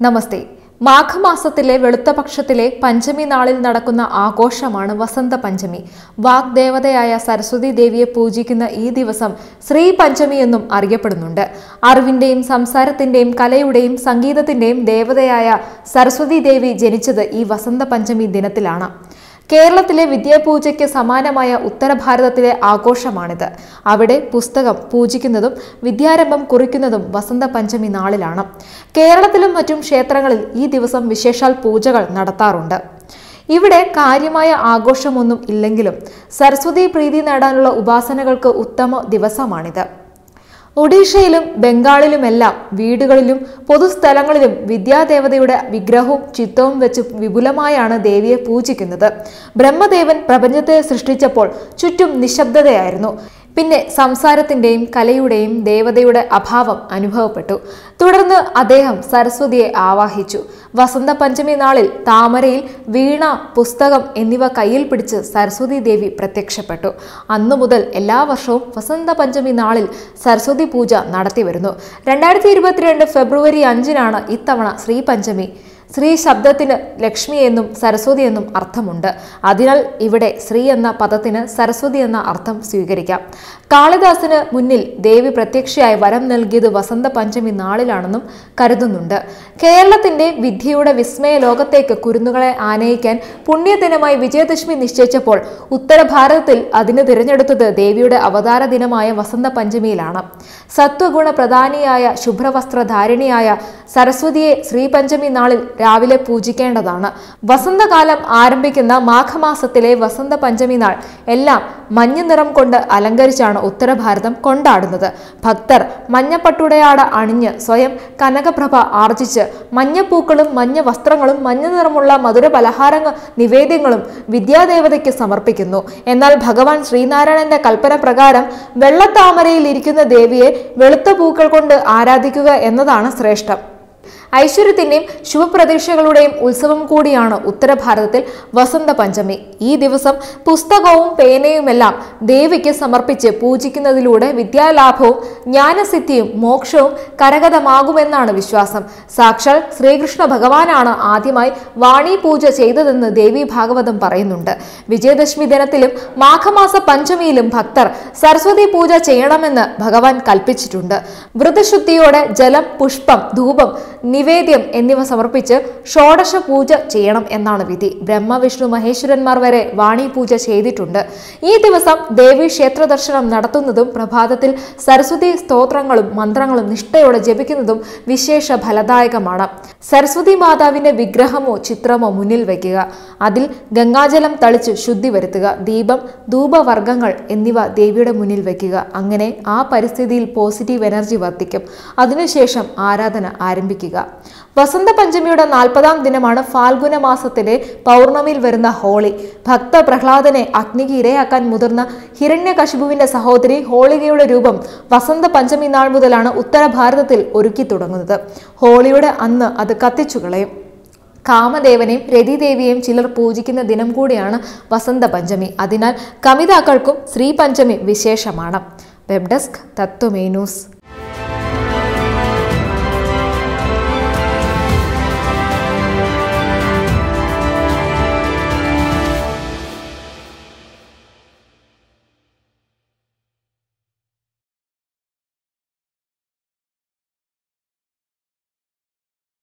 നമസ്തേ മാഘമാസത്തിലെ വെളുത്ത പക്ഷത്തിലെ പഞ്ചമി നാളിൽ നടക്കുന്ന ആഘോഷമാണ് വസന്ത പഞ്ചമി വാഗ്ദേവതയായ സരസ്വതി ദേവിയെ പൂജിക്കുന്ന ഈ ദിവസം ശ്രീ പഞ്ചമി എന്നും അറിയപ്പെടുന്നുണ്ട് അറിവിന്റെയും സംസാരത്തിന്റെയും കലയുടെയും സംഗീതത്തിന്റെയും ദേവതയായ സരസ്വതി ദേവി ജനിച്ചത് ഈ വസന്ത പഞ്ചമി ദിനത്തിലാണ് കേരളത്തിലെ വിദ്യാപൂജയ്ക്ക് സമാനമായ ഉത്തരഭാരതത്തിലെ ആഘോഷമാണിത് അവിടെ പുസ്തകം പൂജിക്കുന്നതും വിദ്യാരംഭം കുറിക്കുന്നതും വസന്ത പഞ്ചമി നാളിലാണ് കേരളത്തിലും മറ്റും ക്ഷേത്രങ്ങളിൽ ഈ ദിവസം വിശേഷാൽ പൂജകൾ നടത്താറുണ്ട് ഇവിടെ കാര്യമായ ആഘോഷമൊന്നും ഇല്ലെങ്കിലും സരസ്വതി പ്രീതി നേടാനുള്ള ഉപാസനകൾക്ക് ഉത്തമ ദിവസമാണിത് ഒഡീഷയിലും ബംഗാളിലുമെല്ലാം വീടുകളിലും പൊതുസ്ഥലങ്ങളിലും വിദ്യാദേവതയുടെ വിഗ്രഹവും ചിത്രവും വെച്ച് വിപുലമായാണ് ദേവിയെ പൂജിക്കുന്നത് ബ്രഹ്മദേവൻ പ്രപഞ്ചത്തെ സൃഷ്ടിച്ചപ്പോൾ ചുറ്റും നിശബ്ദതയായിരുന്നു പിന്നെ സംസാരത്തിന്റെയും കലയുടെയും ദേവതയുടെ അഭാവം അനുഭവപ്പെട്ടു തുടർന്ന് അദ്ദേഹം സരസ്വതിയെ ആവാഹിച്ചു വസന്ത പഞ്ചമി നാളിൽ താമരയിൽ വീണ പുസ്തകം എന്നിവ കയ്യിൽ പിടിച്ച് സരസ്വതി ദേവി പ്രത്യക്ഷപ്പെട്ടു അന്നു മുതൽ എല്ലാ വർഷവും വസന്ത പഞ്ചമി നാളിൽ സരസ്വതി പൂജ നടത്തിവരുന്നു രണ്ടായിരത്തി ഇരുപത്തിരണ്ട് ഫെബ്രുവരി അഞ്ചിനാണ് ഇത്തവണ ശ്രീ പഞ്ചമി ശ്രീ ശബ്ദത്തിന് ലക്ഷ്മി എന്നും സരസ്വതി എന്നും അർത്ഥമുണ്ട് അതിനാൽ ഇവിടെ ശ്രീ എന്ന പദത്തിന് സരസ്വതി എന്ന അർത്ഥം സ്വീകരിക്കാം കാളിദാസന് മുന്നിൽ ദേവി പ്രത്യക്ഷയായി വരം നൽകിയത് വസന്ത പഞ്ചമി നാളിലാണെന്നും കരുതുന്നുണ്ട് കേരളത്തിന്റെ വിദ്യയുടെ വിസ്മയ ലോകത്തേക്ക് കുരുന്നുകളെ ആനയിക്കാൻ പുണ്യദിനമായി വിജയദശമി നിശ്ചയിച്ചപ്പോൾ ഉത്തര ഭാരതത്തിൽ അതിന് തിരഞ്ഞെടുത്തത് ദേവിയുടെ അവതാര ദിനമായ വസന്ത പഞ്ചമിയിലാണ് സത്വഗുണ പ്രധാനിയായ ശുഭ്രവസ്ത്രധാരിണിയായ സരസ്വതിയെ ശ്രീപഞ്ചമി നാളിൽ രാവിലെ പൂജിക്കേണ്ടതാണ് വസന്തകാലം ആരംഭിക്കുന്ന മാഘമാസത്തിലെ വസന്ത പഞ്ചമി നാൾ എല്ലാം മഞ്ഞ നിറം കൊണ്ട് അലങ്കരിച്ചാണ് ഉത്തരഭാരതം കൊണ്ടാടുന്നത് ഭക്തർ മഞ്ഞപ്പട്ടുടയാട അണിഞ്ഞ് സ്വയം കനകപ്രഭ ആർജിച്ച് മഞ്ഞപ്പൂക്കളും മഞ്ഞ വസ്ത്രങ്ങളും മഞ്ഞ നിറമുള്ള മധുര പലഹാരങ്ങൾ നിവേദ്യങ്ങളും വിദ്യാദേവതയ്ക്ക് സമർപ്പിക്കുന്നു എന്നാൽ ഭഗവാൻ ശ്രീനാരായണന്റെ കൽപ്പന പ്രകാരം വെള്ളത്താമരയിൽ ഇരിക്കുന്ന ദേവിയെ വെളുത്ത പൂക്കൾ കൊണ്ട് ആരാധിക്കുക എന്നതാണ് ശ്രേഷ്ഠം ഐശ്വര്യത്തിന്റെയും ശുഭപ്രതീക്ഷകളുടെയും ഉത്സവം കൂടിയാണ് ഉത്തരഭാരതത്തിൽ വസന്ത പഞ്ചമി ഈ ദിവസം പുസ്തകവും പേനയുമെല്ലാം ദേവിക്ക് സമർപ്പിച്ച് പൂജിക്കുന്നതിലൂടെ വിദ്യാലാഭവും ജ്ഞാനസിദ്ധിയും മോക്ഷവും കരഗതമാകുമെന്നാണ് വിശ്വാസം സാക്ഷാൽ ശ്രീകൃഷ്ണ ഭഗവാനാണ് ആദ്യമായി വാണി പൂജ ചെയ്തതെന്ന് ദേവി ഭാഗവതം പറയുന്നുണ്ട് വിജയദശമി ദിനത്തിലും മാഘമാസ പഞ്ചമിയിലും ഭക്തർ സരസ്വതി പൂജ ചെയ്യണമെന്ന് ഭഗവാൻ കൽപ്പിച്ചിട്ടുണ്ട് വ്രതശുദ്ധിയോടെ ജലം പുഷ്പം ധൂപം നിവേദ്യം എന്നിവ സമർപ്പിച്ച് ഷോഡശ പൂജ ചെയ്യണം എന്നാണ് വിധി ബ്രഹ്മ വിഷ്ണു മഹേശ്വരന്മാർ വരെ വാണി പൂജ ചെയ്തിട്ടുണ്ട് ഈ ദിവസം ദേവി ക്ഷേത്ര ദർശനം നടത്തുന്നതും പ്രഭാതത്തിൽ സരസ്വതി സ്തോത്രങ്ങളും മന്ത്രങ്ങളും നിഷ്ഠയോടെ ജപിക്കുന്നതും വിശേഷ ഫലദായകമാണ് സരസ്വതി മാതാവിന്റെ വിഗ്രഹമോ ചിത്രമോ മുന്നിൽ വയ്ക്കുക അതിൽ ഗംഗാജലം തളിച്ച് ശുദ്ധി വരുത്തുക ദീപം ധൂപവർഗ്ഗങ്ങൾ എന്നിവ ദേവിയുടെ മുന്നിൽ വയ്ക്കുക അങ്ങനെ ആ പരിസ്ഥിതിയിൽ പോസിറ്റീവ് എനർജി വർദ്ധിക്കും അതിനുശേഷം ആരാധന ആരംഭിക്കുക വസന്ത പഞ്ചമിയുടെ നാൽപ്പതാം ദിനമാണ് ഫാൽഗുന മാസത്തിലെ പൗർണമിയിൽ വരുന്ന ഹോളി ഭക്ത പ്രഹ്ലാദനെ അഗ്നിക്ക് ഇരയാക്കാൻ മുതിർന്ന ഹിരണ്യകശിപുവിന്റെ സഹോദരി ഹോളികയുടെ രൂപം വസന്ത പഞ്ചമി നാൾ മുതലാണ് ഉത്തര ഭാരതത്തിൽ ഒരുക്കി തുടങ്ങുന്നത് ഹോളിയുടെ അന്ന് അത് കത്തിച്ചു കളയും കാമദേവനെയും രതിദേവിയെയും ചിലർ പൂജിക്കുന്ന ദിനം കൂടിയാണ് വസന്ത പഞ്ചമി അതിനാൽ കമിതാക്കൾക്കും ശ്രീ പഞ്ചമി വിശേഷമാണ് വെബ് ഡെസ്ക് തത്വമേ ന്യൂസ്